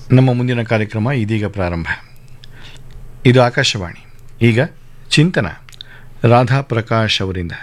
ನಮ್ಮ ಮುಂದಿನ ಕಾರ್ಯಕ್ರಮ ಇದೀಗ ಪ್ರಾರಂಭ ಇದು ಆಕಾಶವಾಣಿ ಈಗ ಚಿಂತನ ರಾಧಾ ಪ್ರಕಾಶ್ ಅವರಿಂದ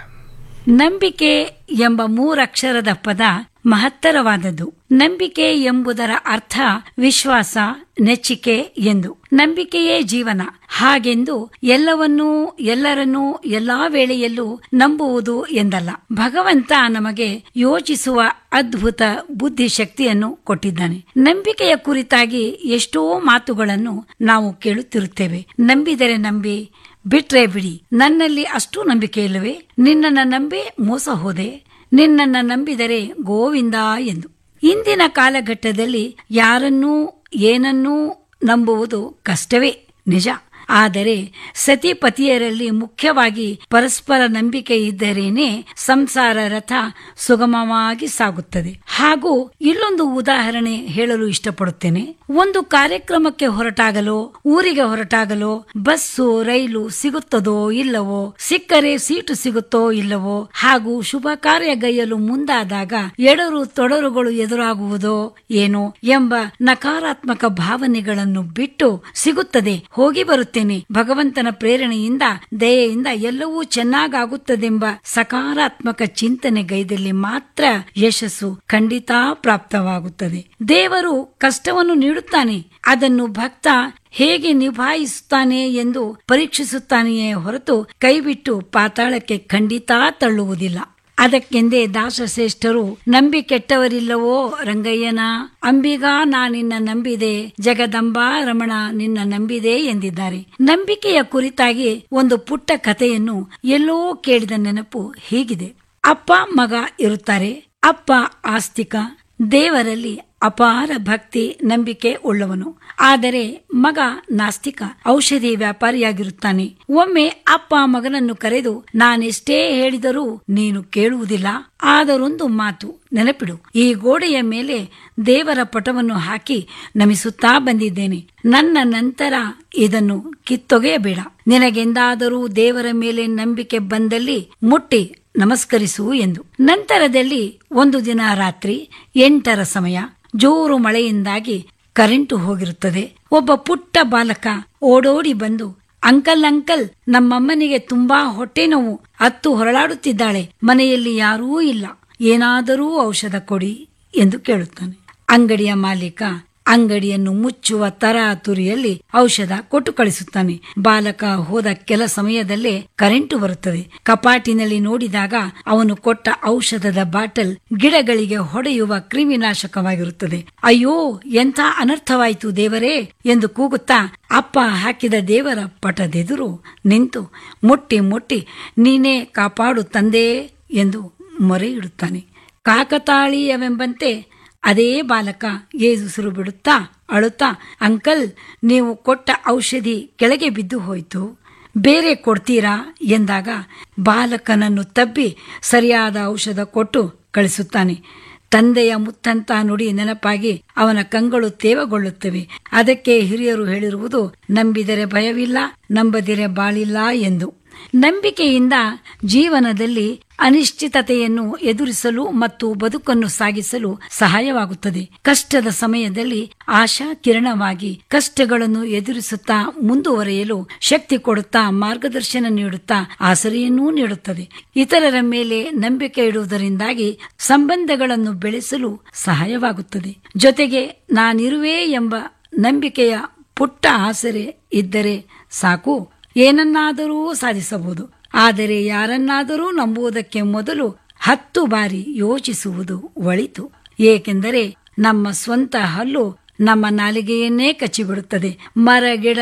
ನಂಬಿಕೆ ಎಂಬ ಮೂರಕ್ಷರದ ಪದ ಮಹತ್ತರವಾದದ್ದು ನಂಬಿಕೆ ಎಂಬುದರ ಅರ್ಥ ವಿಶ್ವಾಸ ನೆಚ್ಚಿಕೆ ಎಂದು ನಂಬಿಕೆಯೇ ಜೀವನ ಹಾಗೆಂದು ಎಲ್ಲವನ್ನೂ ಎಲ್ಲರನ್ನೂ ಎಲ್ಲಾ ವೇಳೆಯಲ್ಲೂ ನಂಬುವುದು ಎಂದಲ್ಲ ಭಗವಂತ ನಮಗೆ ಯೋಚಿಸುವ ಅದ್ಭುತ ಬುದ್ಧಿಶಕ್ತಿಯನ್ನು ಕೊಟ್ಟಿದ್ದಾನೆ ನಂಬಿಕೆಯ ಕುರಿತಾಗಿ ಎಷ್ಟೋ ಮಾತುಗಳನ್ನು ನಾವು ಕೇಳುತ್ತಿರುತ್ತೇವೆ ನಂಬಿದರೆ ನಂಬಿ ಬಿಟ್ರೆ ಬಿಡಿ ನನ್ನಲ್ಲಿ ಅಷ್ಟು ನಂಬಿಕೆ ಇಲ್ಲವೇ ನಿನ್ನನ್ನ ನಂಬಿ ಮೋಸ ಹೋದೆ ನಿನ್ನನ್ನ ನಂಬಿದರೆ ಗೋವಿಂದ ಎಂದು ಇಂದಿನ ಕಾಲಘಟ್ಟದಲ್ಲಿ ಯಾರನ್ನೂ ಏನನ್ನೂ ನಂಬುವುದು ಕಷ್ಟವೇ ನಿಜ ಆದರೆ ಸತಿಪತಿಯರಲ್ಲಿ ಮುಖ್ಯವಾಗಿ ಪರಸ್ಪರ ನಂಬಿಕೆ ಇದ್ದರೇನೆ ಸಂಸಾರ ರಥ ಸುಗಮವಾಗಿ ಸಾಗುತ್ತದೆ ಹಾಗೂ ಇಲ್ಲೊಂದು ಉದಾಹರಣೆ ಹೇಳಲು ಇಷ್ಟಪಡುತ್ತೇನೆ ಒಂದು ಕಾರ್ಯಕ್ರಮಕ್ಕೆ ಹೊರಟಾಗಲೋ ಊರಿಗೆ ಹೊರಟಾಗಲೋ ಬಸ್ಸು ರೈಲು ಸಿಗುತ್ತದೋ ಇಲ್ಲವೋ ಸಿಕ್ಕರೆ ಸೀಟು ಸಿಗುತ್ತೋ ಇಲ್ಲವೋ ಹಾಗೂ ಶುಭ ಕಾರ್ಯಗೈಯಲು ಮುಂದಾದಾಗ ಎಡರು ತೊಡರುಗಳು ಎದುರಾಗುವುದೋ ಏನೋ ಎಂಬ ನಕಾರಾತ್ಮಕ ಭಾವನೆಗಳನ್ನು ಬಿಟ್ಟು ಸಿಗುತ್ತದೆ ಹೋಗಿ ಬರುತ್ತೇನೆ ಭಗವಂತನ ಪ್ರೇರಣೆಯಿಂದ ದಯೆಯಿಂದ ಎಲ್ಲವೂ ಚೆನ್ನಾಗಾಗುತ್ತದೆಂಬ ಸಕಾರಾತ್ಮಕ ಚಿಂತನೆಗೈದಲ್ಲಿ ಮಾತ್ರ ಯಶಸ್ಸು ಖಂಡಿತ ಪ್ರಾಪ್ತವಾಗುತ್ತದೆ ದೇವರು ಕಷ್ಟವನ್ನು ನೀಡುತ್ತಾನೆ ಅದನ್ನು ಭಕ್ತ ಹೇಗೆ ನಿಭಾಯಿಸುತ್ತಾನೆ ಎಂದು ಪರೀಕ್ಷಿಸುತ್ತಾನೆಯೇ ಹೊರತು ಕೈಬಿಟ್ಟು ಪಾತಾಳಕ್ಕೆ ಖಂಡಿತ ತಳ್ಳುವುದಿಲ್ಲ ಅದಕ್ಕೆಂದೇ ದಾಸಶ್ರೇಷ್ಠರು ನಂಬಿ ಕೆಟ್ಟವರಿಲ್ಲವೋ ರಂಗಯ್ಯನ ಅಂಬಿಗ ನಾ ನಿನ್ನ ನಂಬಿದೆ ಜಗದಂಬಾ ರಮಣ ನಿನ್ನ ನಂಬಿದೆ ಎಂದಿದ್ದಾರೆ ನಂಬಿಕೆಯ ಕುರಿತಾಗಿ ಒಂದು ಪುಟ್ಟ ಕಥೆಯನ್ನು ಎಲ್ಲೋ ಕೇಳಿದ ನೆನಪು ಹೀಗಿದೆ ಅಪ್ಪ ಮಗ ಇರುತ್ತಾರೆ ಅಪ್ಪ ಆಸ್ತಿಕ ದೇವರಲ್ಲಿ ಅಪಾರ ಭಕ್ತಿ ನಂಬಿಕೆ ಉಳ್ಳವನು ಆದರೆ ಮಗ ನಾಸ್ತಿಕ ಔಷಧಿ ವ್ಯಾಪಾರಿಯಾಗಿರುತ್ತಾನೆ ಒಮ್ಮೆ ಅಪ್ಪ ಮಗನನ್ನು ಕರೆದು ನಾನೆಷ್ಟೇ ಹೇಳಿದರೂ ನೀನು ಕೇಳುವುದಿಲ್ಲ ಆದರೊಂದು ಮಾತು ನೆನಪಿಡು ಈ ಗೋಡೆಯ ಮೇಲೆ ದೇವರ ಪಟವನ್ನು ಹಾಕಿ ನಮಿಸುತ್ತಾ ಬಂದಿದ್ದೇನೆ ನನ್ನ ನಂತರ ಇದನ್ನು ಕಿತ್ತೊಗೆಯಬೇಡ ನಿನಗೆಂದಾದರೂ ದೇವರ ಮೇಲೆ ನಂಬಿಕೆ ಬಂದಲ್ಲಿ ಮುಟ್ಟಿ ನಮಸ್ಕರಿಸು ಎಂದು ನಂತರದಲ್ಲಿ ಒಂದು ದಿನ ರಾತ್ರಿ ಎಂಟರ ಸಮಯ ಜೋರು ಮಳೆಯಿಂದಾಗಿ ಕರೆಂಟು ಹೋಗಿರುತ್ತದೆ ಒಬ್ಬ ಪುಟ್ಟ ಬಾಲಕ ಓಡೋಡಿ ಬಂದು ಅಂಕಲ್ ಅಂಕಲ್ ನಮ್ಮಮ್ಮನಿಗೆ ತುಂಬಾ ಹೊಟ್ಟೆ ನೋವು ಅತ್ತು ಹೊರಳಾಡುತ್ತಿದ್ದಾಳೆ ಮನೆಯಲ್ಲಿ ಯಾರೂ ಇಲ್ಲ ಏನಾದರೂ ಔಷಧ ಕೊಡಿ ಎಂದು ಕೇಳುತ್ತಾನೆ ಅಂಗಡಿಯ ಮಾಲೀಕ ಅಂಗಡಿಯನ್ನು ಮುಚ್ಚುವ ತರಾತುರಿಯಲ್ಲಿ ಔಷಧ ಕೊಟ್ಟು ಕಳಿಸುತ್ತಾನೆ ಬಾಲಕ ಹೋದ ಕೆಲ ಸಮಯದಲ್ಲೇ ಕರೆಂಟು ಬರುತ್ತದೆ ಕಪಾಟಿನಲ್ಲಿ ನೋಡಿದಾಗ ಅವನು ಕೊಟ್ಟ ಔಷಧದ ಬಾಟಲ್ ಗಿಡಗಳಿಗೆ ಹೊಡೆಯುವ ಕ್ರಿಮಿನಾಶಕವಾಗಿರುತ್ತದೆ ಅಯ್ಯೋ ಎಂಥ ಅನರ್ಥವಾಯಿತು ದೇವರೇ ಎಂದು ಕೂಗುತ್ತಾ ಅಪ್ಪ ಹಾಕಿದ ದೇವರ ಪಟದೆದುರು ನಿಂತು ಮುಟ್ಟಿ ಮುಟ್ಟಿ ನೀನೇ ಕಾಪಾಡು ತಂದೆ ಎಂದು ಮೊರೆ ಇಡುತ್ತಾನೆ ಕಾಕತಾಳೀಯವೆಂಬಂತೆ ಅದೇ ಬಾಲಕ ಏಸುಸಿರು ಬಿಡುತ್ತಾ ಅಳುತ್ತಾ ಅಂಕಲ್ ನೀವು ಕೊಟ್ಟ ಔಷಧಿ ಕೆಳಗೆ ಬಿದ್ದು ಹೋಯಿತು ಬೇರೆ ಕೊಡ್ತೀರಾ ಎಂದಾಗ ಬಾಲಕನನ್ನು ತಬ್ಬಿ ಸರಿಯಾದ ಔಷಧ ಕೊಟ್ಟು ಕಳಿಸುತ್ತಾನೆ ತಂದೆಯ ಮುತ್ತಂತ ನುಡಿ ನೆನಪಾಗಿ ಅವನ ಕಂಗಳು ತೇವಗೊಳ್ಳುತ್ತವೆ ಅದಕ್ಕೆ ಹಿರಿಯರು ಹೇಳಿರುವುದು ನಂಬಿದರೆ ಭಯವಿಲ್ಲ ನಂಬದಿರೆ ಬಾಳಿಲ್ಲ ಎಂದು ನಂಬಿಕೆಯಿಂದ ಜೀವನದಲ್ಲಿ ಅನಿಶ್ಚಿತತೆಯನ್ನು ಎದುರಿಸಲು ಮತ್ತು ಬದುಕನ್ನು ಸಾಗಿಸಲು ಸಹಾಯವಾಗುತ್ತದೆ ಕಷ್ಟದ ಸಮಯದಲ್ಲಿ ಆಶಾ ಕಿರಣವಾಗಿ ಕಷ್ಟಗಳನ್ನು ಎದುರಿಸುತ್ತಾ ಮುಂದುವರೆಯಲು ಶಕ್ತಿ ಕೊಡುತ್ತಾ ಮಾರ್ಗದರ್ಶನ ನೀಡುತ್ತಾ ಆಸರೆಯನ್ನೂ ನೀಡುತ್ತದೆ ಇತರರ ಮೇಲೆ ನಂಬಿಕೆ ಇಡುವುದರಿಂದಾಗಿ ಸಂಬಂಧಗಳನ್ನು ಬೆಳೆಸಲು ಸಹಾಯವಾಗುತ್ತದೆ ಜೊತೆಗೆ ನಾನಿರುವೆ ಎಂಬ ನಂಬಿಕೆಯ ಪುಟ್ಟ ಆಸರೆ ಇದ್ದರೆ ಸಾಕು ಏನನ್ನಾದರೂ ಸಾಧಿಸಬಹುದು ಆದರೆ ಯಾರನ್ನಾದರೂ ನಂಬುವುದಕ್ಕೆ ಮೊದಲು ಹತ್ತು ಬಾರಿ ಯೋಚಿಸುವುದು ಒಳಿತು ಏಕೆಂದರೆ ನಮ್ಮ ಸ್ವಂತ ಹಲ್ಲು ನಮ್ಮ ನಾಲಿಗೆಯನ್ನೇ ಕಚ್ಚಿಬಿಡುತ್ತದೆ ಮರ ಗಿಡ